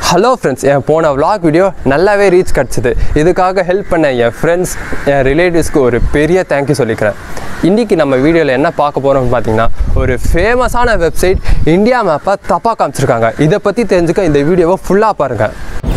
hello friends என் போன vlog video நல்லாவே reach கிடச்சிது இதுக்காக ஹெல்ப் பண்ண என் ஃப்ரெண்ட்ஸ் என் ரிலேட்டிவ்ஸ்க்கு ஒரு பெரிய தேங்க்யூ சொல்லிக்கிறேன் இன்றைக்கி நம்ம வீடியோவில் என்ன பார்க்க போகிறோம்னு பார்த்தீங்கன்னா ஒரு ஃபேமஸான வெப்சைட் இந்தியா மேப்பை தப்பாக காமிச்சிருக்காங்க இதை பற்றி தெரிஞ்சுக்க இந்த வீடியோவை ஃபுல்லாக பாருங்கள்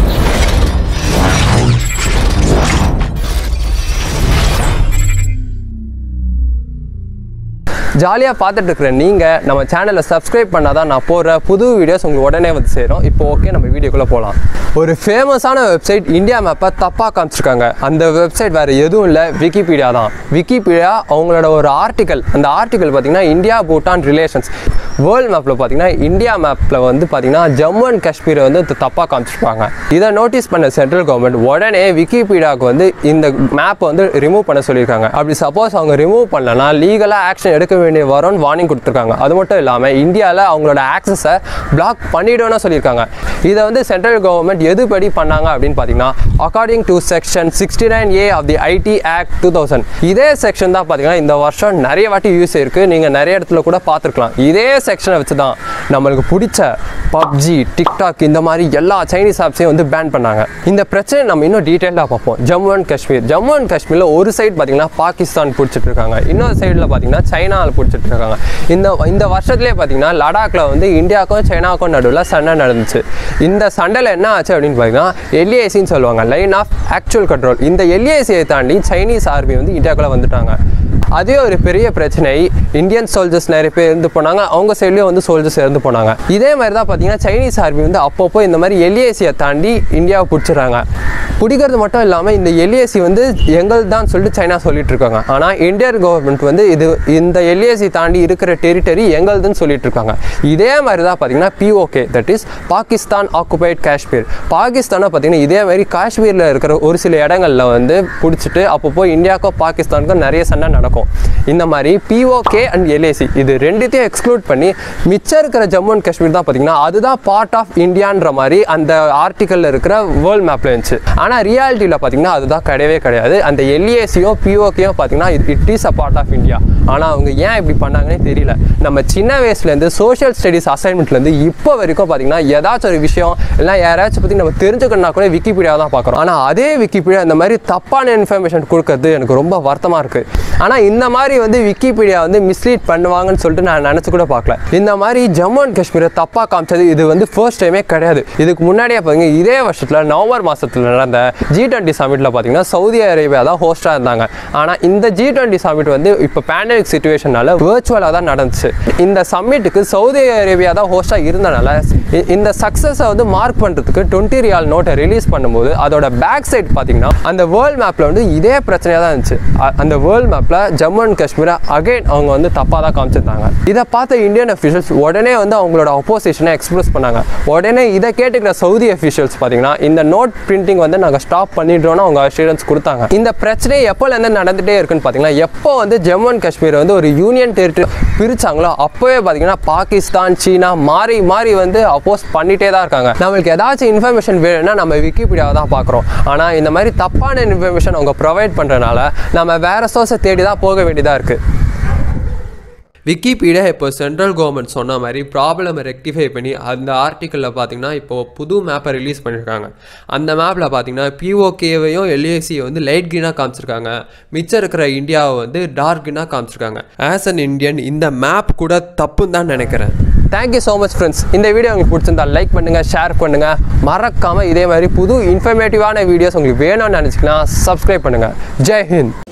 ஜாலியாக பார்த்துட்டு இருக்கிற நீங்கள் நம்ம சேனலை சப்ஸ்கிரைப் பண்ணால் தான் நான் போடுற புது வீடியோஸ் உங்களுக்கு உடனே வந்து சேரும் இப்போ ஓகே நம்ம வீடியோக்குள்ளே போகலாம் ஒரு ஃபேமஸான வெப்சைட் இந்தியா மேப்பை தப்பாக காமிச்சிருக்காங்க அந்த வெப்சைட் வேறு எதுவும் இல்லை விக்கிபீடியா தான் விக்கிபீடியா அவங்களோட ஒரு ஆர்டிக்கல் அந்த ஆர்டிக்கல் பார்த்தீங்கன்னா இந்தியா பூட்டான் ரிலேஷன்ஸ் வேர்ல்ட் மேப்பில் பார்த்தீங்கன்னா இந்தியா மேப்பில் வந்து பார்த்தீங்கன்னா ஜம்மு அண்ட் காஷ்மீரை வந்து தப்பாக காமிச்சிருப்பாங்க இதை நோட்டீஸ் பண்ண சென்ட்ரல் கவர்மெண்ட் உடனே விக்கிபீடியாவுக்கு வந்து இந்த மேப்பை வந்து ரிமூவ் பண்ண சொல்லியிருக்காங்க அப்படி சப்போஸ் அவங்க ரிமூவ் பண்ணலனா லீகலாக ஆக்ஷன் எடுக்க வேண்டிய வரும்னு வார்னிங் கொடுத்துருக்காங்க அது மட்டும் இல்லாமல் இந்தியாவில் அவங்களோட ஆக்சஸை பிளாக் பண்ணிவிடும்னு சொல்லியிருக்காங்க இதை வந்து சென்ட்ரல் கவர்மெண்ட் எதுபடி பண்ணாங்க அப்படின்னு பார்த்தீங்கன்னா according to section sixty nine A of the IT act two thousand இதே செக்ஷன் தான் பார்த்தீங்கன்னா இந்த வருஷம் நிறைய வாட்டி யூஸ் இருக்குது நீங்கள் நிறைய இடத்துல கூட பார்த்துருக்கலாம் இதே செக்ஷனை வச்சு தான் நம்மளுக்கு பிடிச்ச பப்ஜி டிக்டாக் இந்த மாதிரி எல்லா சைனீஸ் ஆப்ஸையும் வந்து பேன் பண்ணாங்க இந்த பிரச்சனை நம்ம இன்னும் டீட்டெயிலாக பார்ப்போம் ஜம்மு அண்ட் காஷ்மீர் ஜம்மு அண்ட் காஷ்மீரில் ஒரு சைடு பார்த்தீங்கன்னா பாகிஸ்தான் பிடிச்சிட்டு இருக்காங்க இன்னொரு சைடில் பார்த்தீங்கன்னா சைனாவில் பிடிச்சிட்டு இருக்காங்க இந்த இந்த வருஷத்துலேயே பார்த்தீங்கன்னா லடாக்ல வந்து இந்தியாவுக்கும் சைனாவுக்கும் நடுவில் சண்டை நடந்துச்சு இந்த சண்டையில் என்ன ஆச்சு அப்படின்னு பார்த்தீங்கன்னா எல்ஏசின்னு சொல்லுவாங்க லைன் ஆஃப் ஆக்சுவல் கண்ட்ரோல் இந்த எல்ஏசியை தாண்டி சைனீஸ் ஆர்மி வந்து இந்தியாக்குள்ளே வந்துட்டாங்க அதே ஒரு பெரிய பிரச்சனை இந்தியன் சோல்ஜர்ஸ் நிறைய பேர் இருந்து போனாங்க அவங்க சைட்லேயும் வந்து சோல்ஜர்ஸ் இருந்து போனாங்க இதே மாதிரி தான் பார்த்தீங்கன்னா சைனீஸ் ஆர்மி வந்து அப்பப்போ இந்த மாதிரி எல்ஏசியை தாண்டி இந்தியாவை பிடிச்சிடுறாங்க பிடிக்கிறது மட்டும் இல்லாமல் இந்த எல்ஏசி வந்து எங்கள் தான் சொல்லிட்டு சைனா சொல்லிட்டு இருக்காங்க ஆனால் இந்தியன் கவர்மெண்ட் வந்து இது இந்த எல்ஏசி தாண்டி இருக்கிற டெரிட்டரி எங்களுதுன்னு சொல்லிட்டு இருக்காங்க இதே மாதிரி தான் பார்த்தீங்கன்னா POK that is Pakistan occupied Kashmir பாகிஸ்தானை பார்த்தீங்கன்னா இதே மாதிரி காஷ்மீரில் இருக்கிற ஒரு சில இடங்களில் வந்து பிடிச்சிட்டு அப்பப்போ இந்தியாவுக்கும் பாகிஸ்தானுக்கும் நிறைய சண்டை நடக்கும் இந்த மாதிரி பிஓகே அண்ட் எல்ஏசி இது ரெண்டுத்தையும் எக்ஸ்க்ளூட் பண்ணி மிச்சம் இருக்கிற ஜம்மு அண்ட் காஷ்மீர் தான் பார்த்தீங்கன்னா அதுதான் பார்ட் ஆஃப் இந்தியான்ற மாதிரி அந்த ஆர்டிக்கலில் இருக்கிற வேர்ல்ட் மேப்பில் இருந்துச்சு ஆனால் ரியாலிட்டியில் பார்த்தீங்கன்னா அதுதான் கிடையவே கிடையாது அந்த எல்ஏசியும் பிஓகேயும் பார்த்தீங்கன்னா it is a part of India ஆனால் அவங்க ஏன் இப்படி பண்ணாங்கன்னே தெரியல நம்ம சின்ன வயசுலேருந்து சோஷியல் ஸ்டடீஸ் அசைன்மெண்ட்லேருந்து இப்போ வரைக்கும் பார்த்தீங்கன்னா ஏதாச்சும் ஒரு விஷயம் இல்லை யாராச்சும் பற்றி நம்ம தெரிஞ்சுக்கணும்னா கூட விக்கிபீடியா தான் பார்க்குறோம் ஆனால் அதே விக்கிபீடியா இந்த மாதிரி தப்பான இன்ஃபர்மேஷன் கொடுக்கறது எனக்கு ரொம்ப வருத்தமாக இருக்குது ஆனால் இந்த மாதிரி வந்து விக்கிபீடியா வந்து மிஸ்லீட் பண்ணுவாங்கன்னு சொல்லிட்டு நான் நினச்சி கூட பார்க்கல இந்த மாதிரி ஜம்மு அண்ட் காஷ்மீரை தப்பாக காமிச்சது இது வந்து ஃபர்ஸ்ட் டைமே கிடையாது இதுக்கு முன்னாடியே பார்த்தீங்க இதே வருஷத்தில் நவம்பர் மாதத்தில் நடந்த ஜி டுவெண்ட்டி சமிட்டில் பார்த்தீங்கன்னா சவுதி அரேபியா தான் ஹோஸ்ட்டாக இருந்தாங்க ஆனால் இந்த ஜி டுவெண்ட்டி சமிட் வந்து இப்போ பேண்டமிக் சுச்சுவேஷனால வேர்ச்சுவலாக தான் நடந்துச்சு இந்த சம்மிட்டுக்கு சவுதி அரேபியா தான் ஹோஸ்ட்டாக இருந்தனால இ- இந்த சக்ஸஸை வந்து மார்க் பண்ணுறதுக்கு டுவெண்ட்டி ரியால் நோட்டை ரிலீஸ் பண்ணும்போது அதோட பேக் சைட் பார்த்தீங்கன்னா அந்த வேர்ல்ட் மேப்பில் வந்து இதே பிரச்சனையாக தான் இருந்துச்சு அ- அந்த வேர்ல்ட் மேப்பில் ஜம்மு அண்ட் காஷ்மீரை அகைன் அவங்க வந்து தப்பாக தான் காமிச்சிருந்தாங்க இதை பார்த்த இந்தியன் அஃபிஷியல்ஸ் உடனே வந்து அவங்களோட அப்போசிஷனை எக்ஸ்பிரஸ் பண்ணாங்க உடனே இதை கேட்டுக்கிற சவுதி அஃபிஷியல்ஸ் பார்த்தீங்கன்னா இந்த நோட் பிரிண்டிங் வந்து நாங்கள் ஸ்டாப் பண்ணிடுறோம்னு அவங்க அஷூரன்ஸ் கொடுத்தாங்க இந்த பிரச்சனை எப்போலேருந்து நடந்துகிட்டே இருக்குன்னு பார்த்தீங்கன்னா எப்போ வந்து ஜம்மு அண்ட் காஷ்மீர் வந்து ஒரு யூனியன் டெரிட்டரி பிரிச்சாங்களோ அப்போவே பார்த்தீங்கன்னா பாகிஸ்தான் சீனா மாறி மாறி வந்து அப்போஸ் பண்ணிட்டே தான் இருக்காங்க நம்மளுக்கு ஏதாச்சும் இன்ஃபர்மேஷன் வேணும்னா நம்ம விக்கிபீடியாவை தான் பார்க்குறோம் ஆனால் இந்த மாதிரி தப்பான இன்ஃபர்மேஷன் அவங்க ப்ரொவைட் பண்ணுறனால நம்ம வேற சோர்ஸை தேடி தான் போக வேண்டியதாக இருக்குது விக்கிபீடியா இப்போ சென்ட்ரல் கவர்மெண்ட் சொன்ன மாதிரி ப்ராப்ளமை ரெக்டிஃபை பண்ணி அந்த ஆர்டிக்கலில் பார்த்தீங்கன்னா இப்போ புது மேப்பை ரிலீஸ் பண்ணியிருக்காங்க அந்த மேப்பில் பார்த்தீங்கன்னா பிஓகேவையும் எல்ஏசியை வந்து லைட் க்ரீனாக காமிச்சிருக்காங்க மிச்சம் இருக்கிற இந்தியாவை வந்து டார்க் க்ரீனாக காமிச்சிருக்காங்க ஆஸ் அன் இந்தியன் இந்த மேப் கூட தப்புன்னு தான் நினைக்கிறேன் தேங்க்யூ ஸோ மச் ஃப்ரெண்ட்ஸ் இந்த வீடியோ உங்களுக்கு பிடிச்சிருந்தா லைக் பண்ணுங்கள் ஷேர் பண்ணுங்கள் மறக்காமல் இதே மாதிரி புது இன்ஃபர்மேட்டிவான வீடியோஸ் உங்களுக்கு வேணும்னு நினச்சிங்கன்னா சப்ஸ்கிரைப் பண்ணுங்கள் ஜெய் ஹிந்த்